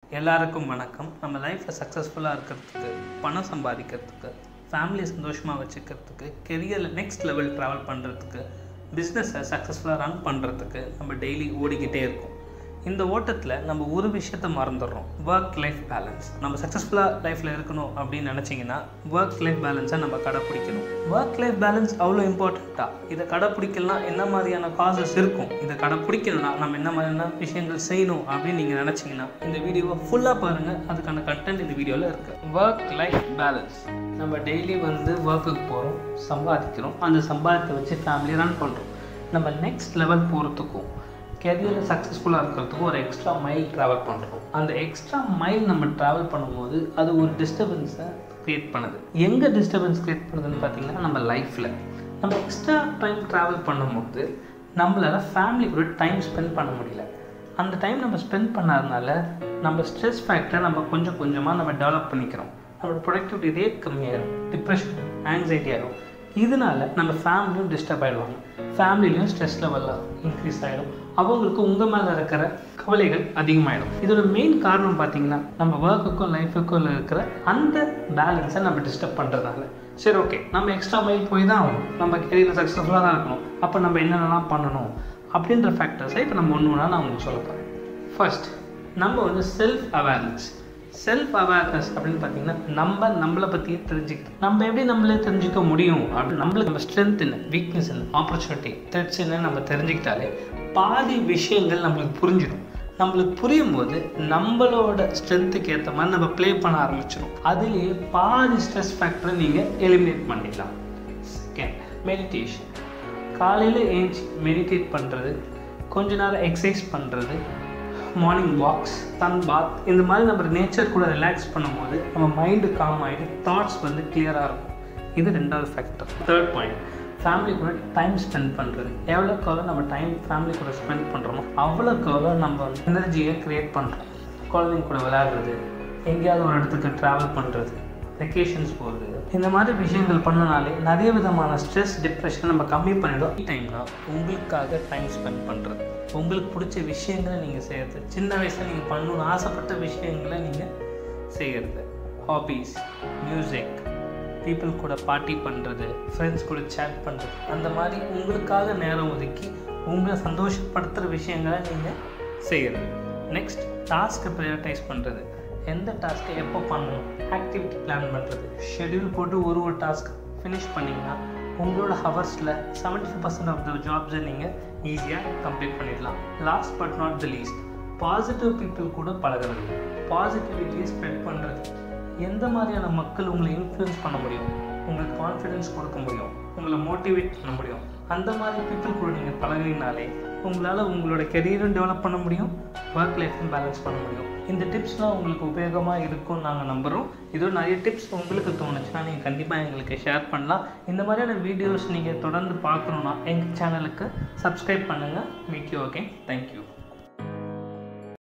எல்லாருக்கும் வணக்கம் நம்ம லைஃப்பில் சக்ஸஸ்ஃபுல்லாக இருக்கிறதுக்கு பணம் சம்பாதிக்கிறதுக்கு ஃபேமிலியை சந்தோஷமாக வச்சுக்கிறதுக்கு கெரியரில் நெக்ஸ்ட் லெவல் ட்ராவல் பண்ணுறதுக்கு பிஸ்னஸை சக்ஸஸ்ஃபுல்லாக ரன் பண்ணுறதுக்கு நம்ம டெய்லி ஓடிக்கிட்டே இருக்கோம் இந்த ஓட்டத்தில் நம்ம ஒரு விஷயத்த மறந்துடுறோம் ஒர்க் லைஃப் பேலன்ஸ் நம்ம சக்ஸஸ்ஃபுல்லாக லைஃப்பில் இருக்கணும் அப்படின்னு நினச்சிங்கன்னா ஒர்க் லைஃப் பேலன்ஸை நம்ம கடைப்பிடிக்கணும் ஒர்க் லைஃப் பேலன்ஸ் அவ்வளோ இம்பார்ட்டண்ட்டா இதை கடைப்பிடிக்கலாம் என்ன மாதிரியான காசஸ் இருக்கும் இதை கடைப்பிடிக்கணும்னா நம்ம என்ன மாதிரியான விஷயங்கள் செய்யணும் அப்படின்னு நீங்கள் நினச்சிங்கன்னா இந்த வீடியோவை ஃபுல்லாக பாருங்கள் அதுக்கான கண்டென்ட் இந்த வீடியோவில் இருக்குது ஒர்க் லைஃப் பேலன்ஸ் நம்ம டெய்லி வந்து ஒர்க்குக்கு போகிறோம் சம்பாதிக்கிறோம் அந்த சம்பாதித்தை வச்சு ஃபேமிலி ரன் பண்ணுறோம் நம்ம நெக்ஸ்ட் லெவல் போகிறதுக்கும் கெரியரில் சக்ஸஸ்ஃபுல்லாக இருக்கிறதுக்கும் ஒரு எக்ஸ்ட்ரா மைல் ட்ராவல் பண்ணுறோம் அந்த எக்ஸ்ட்ரா மைல் நம்ம ட்ராவல் பண்ணும்போது அது ஒரு டிஸ்டர்பன்ஸை க்ரியேட் பண்ணுது எங்கே டிஸ்டர்பன்ஸ் க்ரியேட் பண்ணுதுன்னு பார்த்தீங்கன்னா நம்ம லைஃப்பில் நம்ம எக்ஸ்ட்ரா டைம் ட்ராவல் பண்ணும்போது நம்மளால் ஃபேமிலி கூட டைம் ஸ்பெண்ட் பண்ண முடியல அந்த டைம் நம்ம ஸ்பெண்ட் பண்ணாதனால நம்ம ஸ்ட்ரெஸ் ஃபேக்டரை நம்ம கொஞ்சம் கொஞ்சமாக நம்ம டெவலப் பண்ணிக்கிறோம் நம்மளோட ப்ரொடக்டிவிட்டி ரேட் கம்மியாயிடும் டிப்ரெஷன் ஆங்ஸைட்டி ஆகிடும் இதனால நம்ம ஃபேமிலியும் டிஸ்டர்ப் ஆகிடுவாங்க ஃபேமிலிலையும் ஸ்ட்ரெஸ் லெவல்லாம் இன்க்ரீஸ் ஆகிடும் அவங்களுக்கு உங்கள் மேலே இருக்கிற கவலைகள் அதிகமாகிடும் இதோட மெயின் காரணம் பார்த்தீங்கன்னா நம்ம ஒர்க்குக்கும் லைஃபுக்கும் இருக்கிற அந்த பேலன்ஸை நம்ம டிஸ்டர்ப் பண்ணுறதால சரி ஓகே நம்ம எக்ஸ்ட்ரா மைல் போய் தான் ஆகணும் நம்ம கெரியரில் சக்ஸஸ்ஃபுல்லாக தான் இருக்கணும் அப்போ நம்ம என்னென்னலாம் பண்ணணும் அப்படின்ற ஃபேக்டர்ஸை இப்போ நம்ம ஒன்று ஒன்றா நான் உங்களுக்கு சொல்ல போகிறேன் ஃபர்ஸ்ட் நம்ம வந்து செல்ஃப் அவேர்னஸ் செல்ஃப் அவேர்னஸ் அப்படின்னு பார்த்தீங்கன்னா நம்ம நம்மளை பற்றியே தெரிஞ்சுக்கிட்டு நம்ம எப்படி நம்மளே தெரிஞ்சுக்க முடியும் அப்படின்னு நம்மளுக்கு நம்ம ஸ்ட்ரென்த் என்ன வீக்னஸ் என்ன ஆப்பர்ச்சுனிட்டி த்ரெட்ஸ் என்ன நம்ம தெரிஞ்சுக்கிட்டாலே பாதி விஷயங்கள் நம்மளுக்கு புரிஞ்சிடும் நம்மளுக்கு புரியும் போது நம்மளோட ஸ்ட்ரென்த்துக்கு ஏற்ற மாதிரி நம்ம ப்ளே பண்ண ஆரம்பிச்சிடும் அதுலேயே பாதி ஸ்ட்ரெஸ் ஃபேக்டரை நீங்கள் எலிமினேட் பண்ணிடலாம் செகண்ட் மெடிடேஷன் காலையில் ஏஞ்சி மெடிடேட் பண்ணுறது கொஞ்ச நேரம் எக்ஸசைஸ் பண்ணுறது மார்னிங் வாக்ஸ் சன் பாத் இந்த மாதிரி நம்ம நேச்சர் கூட ரிலாக்ஸ் பண்ணும்போது நம்ம மைண்டு காம் ஆகிட்டு தாட்ஸ் வந்து கிளியராக இருக்கும் இது ரெண்டாவது ஃபேக்டர் தேர்ட் பாயிண்ட் ஃபேமிலி கூட டைம் ஸ்பெண்ட் பண்ணுறது எவ்வளோக்கு எவ்வளோ நம்ம டைம் ஃபேமிலி கூட ஸ்பெண்ட் பண்ணுறோமோ அவ்வளோக்கு எவ்வளோ நம்ம எனர்ஜியை க்ரியேட் பண்ணுறோம் குழந்தைங்க கூட விளையாடுறது எங்கேயாவது ஒரு இடத்துக்கு ட்ராவல் பண்ணுறது வெக்கேஷன்ஸ் போகிறது இந்த மாதிரி விஷயங்கள் பண்ணனாலே நிறைய விதமான ஸ்ட்ரெஸ் டிப்ரெஷன் நம்ம கம்மி பண்ணிடும் டைம்னா உங்களுக்காக டைம் ஸ்பெண்ட் பண்ணுறது உங்களுக்கு பிடிச்ச விஷயங்களை நீங்கள் செய்கிறது சின்ன வயசில் நீங்கள் பண்ணணும்னு ஆசைப்பட்ட விஷயங்களை நீங்கள் செய்கிறது ஹாபீஸ் மியூசிக் பீப்புள் கூட பார்ட்டி பண்ணுறது ஃப்ரெண்ட்ஸ் கூட சேட் பண்ணுறது அந்த மாதிரி உங்களுக்காக நேரம் ஒதுக்கி உங்களை சந்தோஷப்படுத்துகிற விஷயங்களை நீங்கள் செய்கிறது நெக்ஸ்ட் டாஸ்க்கை ப்ரையாரிட்டைஸ் பண்ணுறது எந்த டாஸ்க்கை எப்போ பண்ணணும் ஆக்டிவிட்டி பிளான் பண்ணுறது ஷெட்யூல் போட்டு ஒரு ஒரு டாஸ்க் ஃபினிஷ் பண்ணிங்கன்னா உங்களோட ஹவர்ஸில் seventy five percent of the ஜாப்ஸை நீங்கள் ஈஸியாக கம்ப்ளீட் பண்ணிடலாம் last but not the least positive people கூட பழகிறது பாசிட்டிவிட்டியை ஸ்ப்ரெட் பண்ணுறது எந்த மாதிரியான மக்கள் உங்களை இன்ஃப்ளூயன்ஸ் பண்ண முடியும் உங்களுக்கு கான்ஃபிடென்ஸ் கொடுக்க முடியும் உங்களை மோட்டிவேட் பண்ண முடியும் அந்த மாதிரி பீப்புள் கூட நீங்கள் பழகினாலே உங்களால் உங்களோட கெரியரும் டெவலப் பண்ண முடியும் ஒர்க் லைஃப்பும் பேலன்ஸ் பண்ண முடியும் இந்த டிப்ஸ்லாம் உங்களுக்கு உபயோகமாக இருக்கும்னு நாங்கள் நம்புகிறோம் இதோட நிறைய டிப்ஸ் உங்களுக்கு தோணுச்சுன்னா நீங்கள் கண்டிப்பாக எங்களுக்கு ஷேர் பண்ணலாம் இந்த மாதிரியான வீடியோஸ் நீங்கள் தொடர்ந்து பார்க்கணுன்னா எங்கள் சேனலுக்கு சப்ஸ்கிரைப் பண்ணுங்கள் மீட் யூ ஓகே தேங்க்யூ